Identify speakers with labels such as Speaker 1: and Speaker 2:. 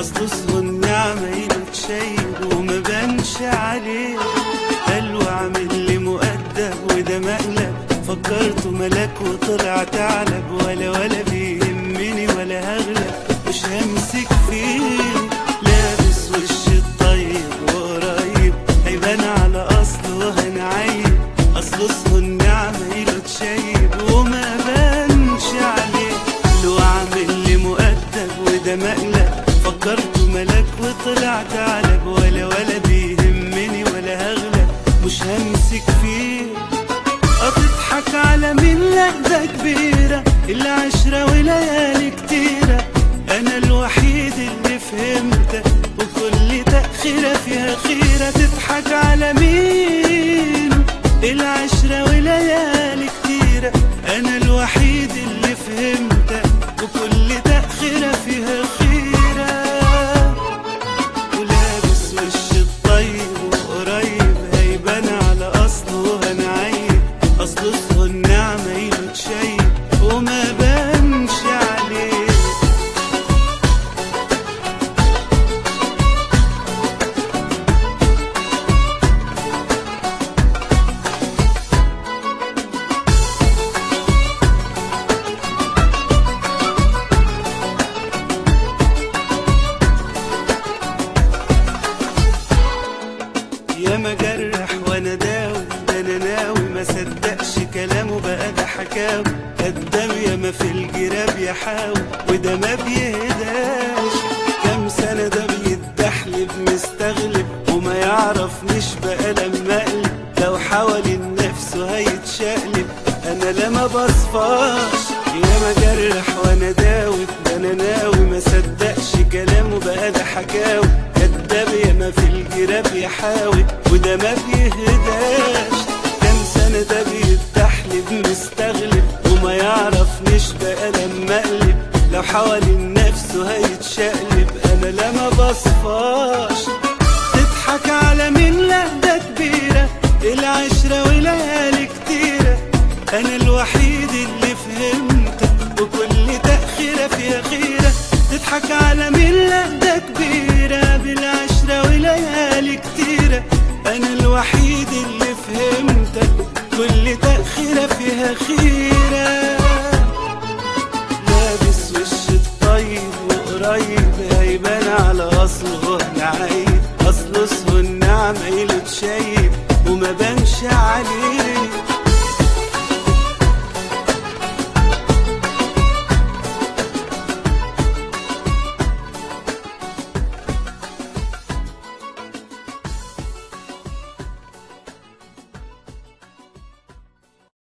Speaker 1: اصل اسمه النعمة يتشيب وما بانش عليه قال وعامل لي مؤدب وده مقلب فكرته ملاك وطلع ثعلب ولا ولا بيهمني ولا هغلب مش همسك فيه لابس وش الطيب وقريب هيبان على اصله هنعيب اصل اسمه النعمة يتشيب وما بانش عليه لو عامل لي مؤدب وده مقلب فكرته ملاك وطلع ثعلب ولا ولا بيهمني ولا هغلب مش همسك فيه هتضحك على مين لا ده كبيرة العشرة وليالي كتيرة أنا الوحيد اللي فهمتك وكل تأخيرة فيها خيرة تضحك على مين العشرة وليالي كتيرة أنا الوحيد اللي فهمتك وكل تأخيرة فيها خيرة ولابس وش الطيب وقريب هيبان على اصله هنعيب اصل اسمه النعمة يتشيب وما بانش عليه يا ما جرح وانا داوي ده انا ناوي ما صدقش كلامه بقى ده حكاوي قدام يا ما في الجراب يحاول وده ما بيهداش كام سنة ده بيتدحلب مستغلب وما يعرفنيش بقى لما اقلب لو حاول نفسه هيتشقلب انا لا ما بصفاش يا ما جرح وانا داوي ده انا ناوي ما صدقش كلامه بقى ده حكاوي كداب يا ما في الجراب يحاول وده ما بيهداش كام سنة ده بيتحلب مستغلب وما يعرفنيش بقى لما اقلب لو حاول نفسه هيتشقلب انا لا ما بصفاش تضحك على مين لا ده كبيرة العشرة وليالي كتيرة انا الوحيد اللي فهمتك وكل تأخيرة فيها خيرة تضحك على مين لا ده كبيرة بالعشرة وليالي كتيرة انا الوحيد اللي فهمتك كل تأخيرة فيها خيرة لابس وش الطيب وقريب هيبان على اصله نعيب اصل اسمه النعمة يتشيب وما بانش عليه